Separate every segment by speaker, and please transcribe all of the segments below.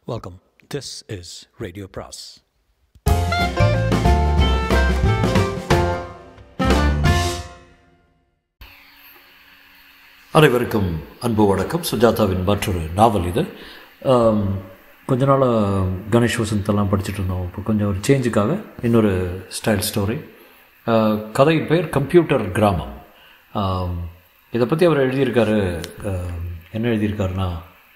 Speaker 1: Welcome. This is Radio Pras.
Speaker 2: அனைவருக்கும் அன்பு வணக்கம் சுஜாதாவின் மற்றொரு நாவல் இது ஆம், கொஞ்ச நாளாக கணேஷ் வசந்தெல்லாம் படிச்சுட்டு இருந்தோம் இப்போ கொஞ்சம் ஒரு சேஞ்சுக்காக இன்னொரு ஸ்டைல் ஸ்டோரி ஆ, கதையின் பெயர் கம்ப்யூட்டர் கிராமம் ஆம், இதை பற்றி அவர் எழுதியிருக்காரு ஆம், என்ன எழுதியிருக்காருன்னா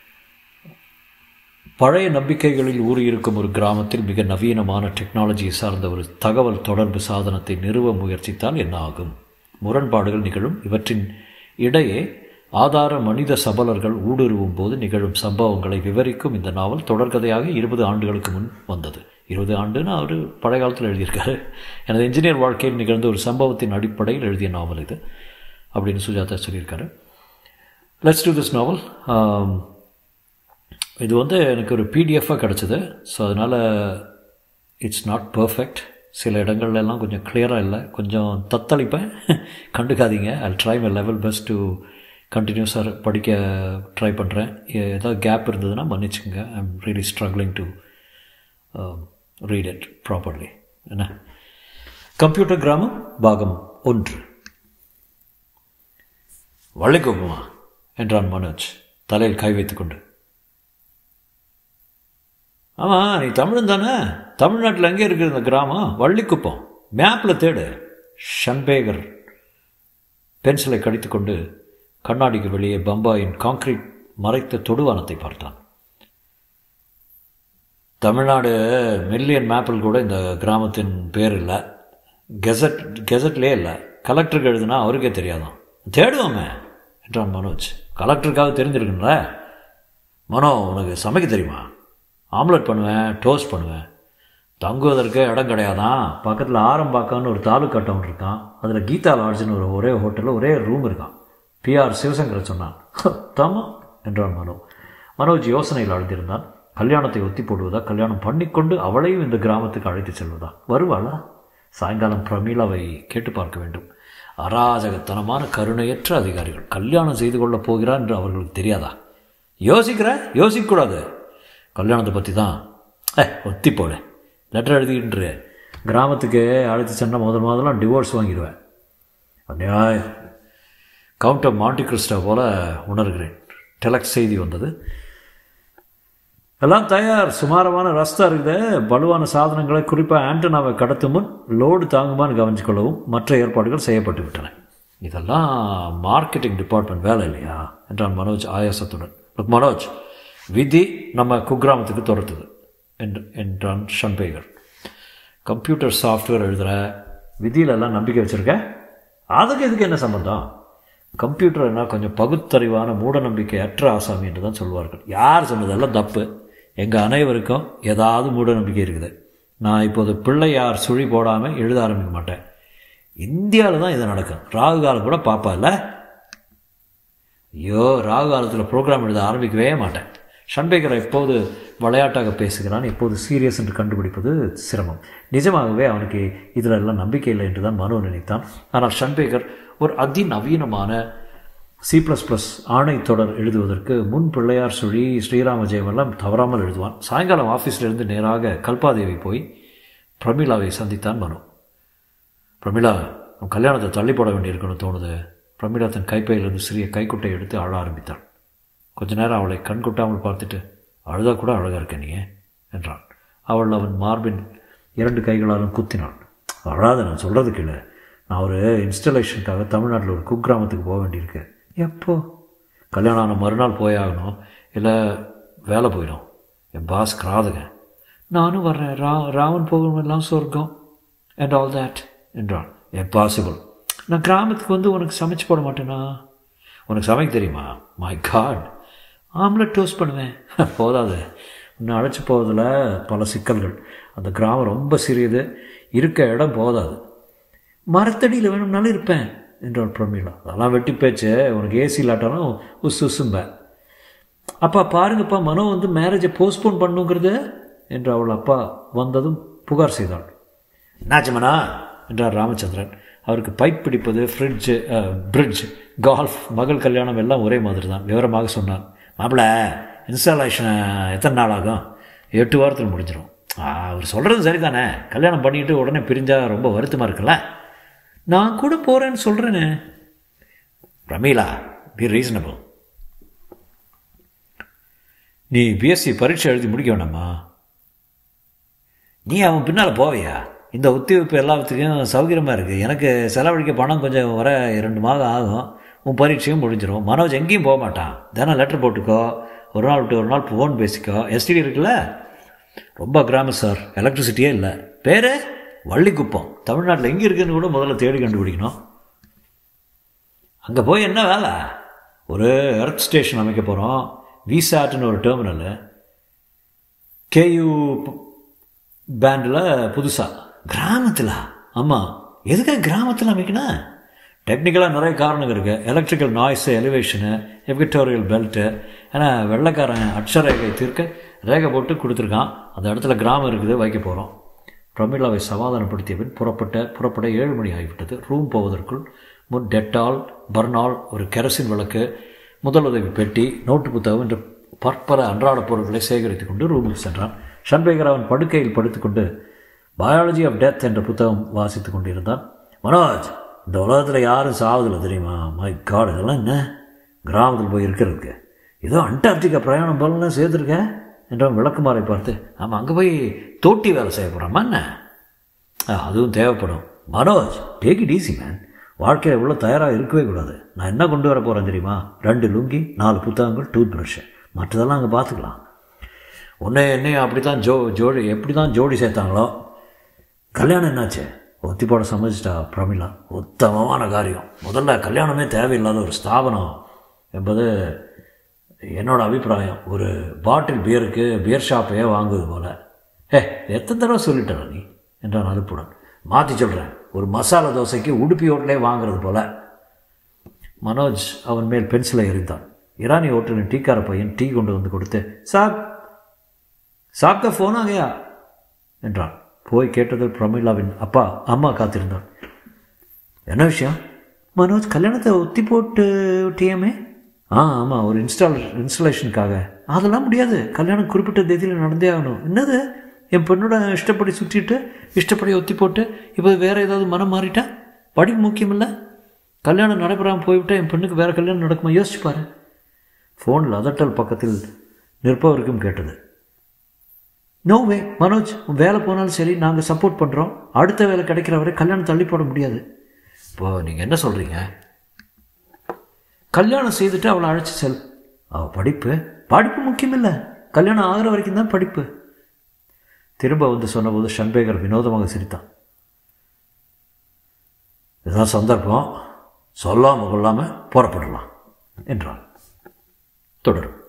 Speaker 2: பழைய நம்பிக்கைகளில் ஊறியிருக்கும் ஒரு கிராமத்தில் மிக நவீனமான டெக்னாலஜியை சார்ந்த ஒரு தகவல் தொடர்பு சாதனத்தை நிறுவ முயற்சித்தால் என்ன ஆகும் முரண்பாடுகள் நிகழும் இவற்றின் இடையே ஆதார மனித சபலர்கள் ஊடுருவும் போது நிகழும் சம்பவங்களை விவரிக்கும் இந்த நாவல் தொடர்கதையாக இருபது ஆண்டுகளுக்கு முன் வந்தது இருபது ஆண்டுன்னு அவர் பழைய காலத்தில் எழுதியிருக்காரு எனது இன்ஜினியர் வாழ்க்கையில் நிகழ்ந்த ஒரு சம்பவத்தின் அடிப்படையில் எழுதிய நாவல் இது அப்படின்னு சுஜாதா சொல்லியிருக்காரு லெட்ஸ் டூ திஸ் நாவல் இது வந்து எனக்கு ஒரு பிடிஎஃபாக கிடச்சிது ஸோ அதனால் இட்ஸ் நாட் பர்ஃபெக்ட் சில இடங்கள்ல எல்லாம் கொஞ்சம் கிளியராக இல்லை கொஞ்சம் தத்தளிப்பேன் கண்டுக்காதீங்க I try my level best to கண்டினியூஸாக படிக்க ட்ரை பண்ணுறேன் ஏதாவது கேப் இருந்ததுன்னா மன்னிச்சுங்க I am really struggling to read it properly என்ன கம்ப்யூட்டர் கிராமம் பாகம் ஒன்று வள்ளிக்கோபமா என்றான் மனோஜ் தலையில் கை வைத்துக்கொண்டு ஆமாம் நீ தமிழன் தானே தமிழ்நாட்டில் எங்கே இருக்குது இந்த கிராமம் வள்ளிக்குப்பம் மேப்பில் தேடு ஷன்பேகர் பென்சிலை கடித்துக்கொண்டு கண்ணாடிக்கு வெளியே பம்பாயின் கான்கிரீட் மறைத்த தொடுவானத்தை பார்த்தான் தமிழ்நாடு மில்லியன் மேப்பில் கூட இந்த கிராமத்தின் பேர் இல்லை கெசட் கெசட்லேயே இல்லை கலெக்டருக்கு எழுதுனா அவருக்கே தெரியாதான் தேடுவோமே என்றான் மனோஜ் கலெக்டருக்காக தெரிஞ்சிருக்குன்ற மனோ உனக்கு சமைக்க தெரியுமா ஆம்லெட் பண்ணுவேன் டோஸ்ட் பண்ணுவேன் தங்குவதற்கு இடம் கிடையாதான் பக்கத்தில் ஆரம்பாக்கம்னு ஒரு தாலுக்கா டவுன் இருக்கான் அதில் கீதா லாட்ஜ்னு ஒரு ஒரே ஹோட்டலில் ஒரே ரூம் இருக்கான் பிஆர் சிவசங்கர் சொன்னான் தம்மா என்றான் மனோ மனோஜ் யோசனையில் அழுந்திருந்தான் கல்யாணத்தை ஒத்தி போடுவதா கல்யாணம் பண்ணிக்கொண்டு அவளையும் இந்த கிராமத்துக்கு அழைத்து செல்வதா வருவாளா சாயங்காலம் பிரமீளாவை கேட்டு பார்க்க வேண்டும் அராஜகத்தனமான கருணையற்ற அதிகாரிகள் கல்யாணம் செய்து கொள்ளப் போகிறார் என்று அவர்களுக்கு தெரியாதா யோசிக்கிற யோசிக்கக்கூடாது கல்யாணத்தை பற்றி தான் ஏ ஒத்தி போடு லெட்டர் எழுதிக்கிட்டு கிராமத்துக்கு அழைத்து சென்றால் முதல் முதலாம் டிவோர்ஸ் வாங்கிடுவேன் அந்நியாய கவுண்டர் மாண்டி கிறிஸ்டா போல உணர்கிறேன் டெலக்ஸ் செய்தி வந்தது எல்லாம் தயார் சுமாரமான ரஸ்தா இருக்குது பலுவான சாதனங்களை குறிப்பாக ஆண்டனாவை கடத்தும் முன் லோடு தாங்குமான்னு கவனிச்சுக்கொள்ளவும் மற்ற ஏற்பாடுகள் செய்யப்பட்டு விட்டன இதெல்லாம் மார்க்கெட்டிங் டிபார்ட்மெண்ட் வேலை இல்லையா என்றான் மனோஜ் ஆயாசத்துடன் "Look, மனோஜ் விதி நம்ம குக்கிராமத்துக்கு துரத்துது என்று என்றான் ஷன்பேகர் கம்ப்யூட்டர் சாஃப்ட்வேர் எழுதுகிற விதியிலெல்லாம் நம்பிக்கை வச்சுருக்க அதுக்கு இதுக்கு என்ன சம்பந்தம் கம்ப்யூட்டர்னா கொஞ்சம் பகுத்தறிவான மூட நம்பிக்கை அற்ற ஆசாமி என்று தான் சொல்வார்கள் யார் சொன்னதெல்லாம் தப்பு எங்கள் அனைவருக்கும் ஏதாவது மூட நம்பிக்கை இருக்குது நான் இப்போது பிள்ளையார் சுழி போடாமல் எழுத ஆரம்பிக்க மாட்டேன் இந்தியாவில் தான் இது நடக்கும் ராகு காலம் கூட பாப்பா இல்லை ஐயோ ராகு காலத்தில் ப்ரோக்ராம் எழுத ஆரம்பிக்கவே மாட்டேன் ஷன்பேகர் எப்போது விளையாட்டாக பேசுகிறான் எப்போது சீரியஸ் என்று கண்டுபிடிப்பது சிரமம் நிஜமாகவே அவனுக்கு இதில் எல்லாம் நம்பிக்கை இல்லை என்று தான் மனோ நினைத்தான் ஆனால் ஷன்பேகர் ஒரு அதிநவீனமான சி ப்ளஸ் ப்ளஸ் ஆணை தொடர் எழுதுவதற்கு முன் பிள்ளையார் சுழி ஸ்ரீராம ஜெயம் எல்லாம் தவறாமல் எழுதுவான் சாயங்காலம் ஆஃபீஸிலிருந்து நேராக கல்பாதேவி போய் பிரமிளாவை சந்தித்தான் மனோ பிரமிளா உன் கல்யாணத்தை தள்ளி போட வேண்டியிருக்குன்னு தோணுது பிரமிளா தன் கைப்பையிலிருந்து சிறிய கைக்குட்டை எடுத்து அழ ஆரம்பித்தாள் கொஞ்ச நேரம் அவளை கண் கொட்டாமல் பார்த்துட்டு அழுதா கூட அழகாக இருக்க நீ என்றான் அவள் அவன் மார்பின் இரண்டு கைகளாலும் குத்தினாள் அழாத நான் சொல்கிறது கேளு நான் ஒரு இன்ஸ்டலேஷனுக்காக தமிழ்நாட்டில் ஒரு குக்கிராமத்துக்கு போக வேண்டியிருக்கு எப்போ கல்யாணம் ஆன மறுநாள் போயாகணும் இல்லை வேலை போயிடும் என் பாஸ் கிராதுங்க நானும் வர்றேன் ரா ராவன் போகும் எல்லாம் சொர்க்கம் அண்ட் ஆல் தேட் என்றான் பாசிபிள் நான் கிராமத்துக்கு வந்து உனக்கு சமைச்சு போட மாட்டேனா உனக்கு சமைக்க தெரியுமா மை காட் ஆம்லெட் டோஸ்ட் பண்ணுவேன் போதாது உன்னை அழைச்சி போவதில் பல சிக்கல்கள் அந்த கிராமம் ரொம்ப சிறியது இருக்க இடம் போதாது மரத்தடியில் வேணும்னாலும் இருப்பேன் என்றாள் பிரமீளா அதெல்லாம் வெட்டி பேச்சு உனக்கு ஏசி இல்லாட்டாலும் உஸ் உசும்பேன் அப்பா பாருங்கப்பா மனோ வந்து மேரேஜை போஸ்ட்போன் பண்ணுங்கிறது என்று அவள் அப்பா வந்ததும் புகார் செய்தாள் என்னாச்சுமனா என்றார் ராமச்சந்திரன் அவருக்கு பைப் பிடிப்பது ஃப்ரிட்ஜு பிரிட்ஜ் கால்ஃப் மகள் கல்யாணம் எல்லாம் ஒரே மாதிரி தான் விவரமாக சொன்னான் மாப்பிள்ள இன்ஸ்டாலேஷன் எத்தனை நாள் ஆகும் எட்டு வாரத்தில் முடிஞ்சிடும் அவர் சொல்கிறது சரிதானே கல்யாணம் பண்ணிட்டு உடனே பிரிஞ்சா ரொம்ப வருத்தமாக இருக்குல்ல நான் கூட போகிறேன்னு சொல்கிறேனே பிரமீளா பி ரீசனபிள் நீ பிஎஸ்சி பரீட்சை எழுதி முடிக்க வேண்டாமா நீ அவன் பின்னால் போவியா இந்த ஒத்திவைப்பு எல்லாத்துக்கும் சௌகரியமாக இருக்குது எனக்கு செலவழிக்க பணம் கொஞ்சம் வர ரெண்டு மாதம் ஆகும் உன் பரீட்சையும் முடிஞ்சிடும் மனோஜ் எங்கேயும் போக மாட்டான் தினம் லெட்டர் போட்டுக்கோ ஒரு நாள் விட்டு ஒரு நாள் ஃபோன் பேசிக்கோ எஸ்டிடி இருக்குல்ல ரொம்ப கிராமம் சார் எலக்ட்ரிசிட்டியே இல்லை பேர் வள்ளிக்குப்பம் தமிழ்நாட்டில் எங்கே இருக்குன்னு கூட முதல்ல தேடி கண்டுபிடிக்கணும் அங்கே போய் என்ன வேலை ஒரு எர்த் ஸ்டேஷன் அமைக்க போகிறோம் விசாட்னு ஒரு டெர்மினலு கேயூ பேண்டில் புதுசாக கிராமத்தில் ஆமாம் எதுக்காக கிராமத்தில் அமைக்கணும் டெக்னிக்கலாக நிறைய காரணங்கள் இருக்குது electrical noise elevation equatorial belt ஏன்னா வெள்ளைக்காரன் அட்சரேகை தீர்க்க ரேகை போட்டு கொடுத்துருக்கான் அந்த இடத்துல கிராமம் இருக்குது வைக்க போகிறோம் பிரமிளாவை சமாதானப்படுத்திய பின் புறப்பட்ட புறப்பட ஏழு மணி ஆகிவிட்டது ரூம் போவதற்குள் முன் டெட்டால் பர்னால் ஒரு கெரசின் விளக்கு முதல் உதவி பெட்டி நோட்டு புத்தகம் என்ற பற்பல அன்றாட பொருட்களை சேகரித்து கொண்டு ரூமுக்கு சென்றான் ஷன்பேகர் அவன் படுக்கையில் படுத்துக்கொண்டு பயாலஜி ஆஃப் டெத் என்ற புத்தகம் வாசித்து கொண்டிருந்தான் மனோஜ் இந்த உலகத்தில் யாரும் சாவதில்லை தெரியுமா மை காட் இதெல்லாம் என்ன கிராமத்தில் போய் இருக்கிறதுக்கு ஏதோ அண்டார்டிகா பிரயாணம் போலாம் சேர்த்துருக்க என்றவன் விளக்குமாறை பார்த்து ஆமாம் அங்கே போய் தோட்டி வேலை செய்ய போகிறாமா என்ன அதுவும் தேவைப்படும் Manoj take it easy man வாழ்க்கையில் இவ்வளோ தயாராக இருக்கவே கூடாது நான் என்ன கொண்டு வர போகிறேன் தெரியுமா ரெண்டு லுங்கி நாலு புத்தகங்கள் டூத் ப்ரஷ்ஷு மற்றதெல்லாம் அங்கே பார்த்துக்கலாம் உன்னை என்னையும் அப்படி தான் ஜோ ஜோடி எப்படி தான் ஜோடி சேர்த்தாங்களோ கல்யாணம் என்னாச்சு ஒத்தி போட சம்மதிச்சிட்டா பிரமிளா உத்தமமான காரியம் முதல்ல கல்யாணமே தேவையில்லாத ஒரு ஸ்தாபனம் என்பது என்னோட அபிப்பிராயம் ஒரு பாட்டில் பியருக்கு பியர் ஷாப்பையே வாங்குவது போல ஏ எத்தனை தடவை சொல்லிட்டேன் நீ என்றான் அலுப்புடன் மாற்றி சொல்கிறேன் ஒரு மசாலா தோசைக்கு உடுப்பி ஹோட்டலே வாங்குறது போல மனோஜ் அவன் மேல் பென்சிலை எறிந்தான் இரானி ஹோட்டலின் டீக்கார பையன் டீ கொண்டு வந்து கொடுத்து சாப் சாப்க ஃபோன் ஆகையா என்றான் போய் கேட்டதில் பிரமிளாவின் அப்பா அம்மா காத்திருந்தான் என்ன விஷயம் மனோஜ் கல்யாணத்தை ஒத்தி போட்டு விட்டியாமே ஆ ஆமாம் ஒரு இன்ஸ்டால் இன்ஸ்டலேஷனுக்காக அதெல்லாம் முடியாது கல்யாணம் குறிப்பிட்ட தேதியில் நடந்தே ஆகணும் என்னது என் பெண்ணோட இஷ்டப்படி சுற்றிட்டு இஷ்டப்படி ஒத்தி போட்டு இப்போ வேறு ஏதாவது மனம் மாறிட்டா படிப்பு முக்கியம் இல்லை கல்யாணம் நடைபெறாமல் போய்விட்டால் என் பெண்ணுக்கு வேறு கல்யாணம் நடக்குமா யோசிச்சு பாரு ஃபோனில் அதட்டல் பக்கத்தில் நிற்பவருக்கும் கேட்டது நோவே மனோஜ் உன் வேலை போனாலும் சரி நாங்கள் சப்போர்ட் பண்ணுறோம் அடுத்த வேலை கிடைக்கிற வரை கல்யாணம் தள்ளி போட முடியாது இப்போ நீங்கள் என்ன சொல்கிறீங்க கல்யாணம் செய்துட்டு அவளை அழைச்சி செல் அவள் படிப்பு படிப்பு முக்கியம் இல்லை கல்யாணம் ஆகிற வரைக்கும் தான் படிப்பு திரும்ப வந்து சொன்னபோது ஷன்பேகர் வினோதமாக சிரித்தான் இதுதான் சந்தர்ப்பம் சொல்லாமல் கொள்ளாமல் புறப்படலாம் என்றான் தொடரும்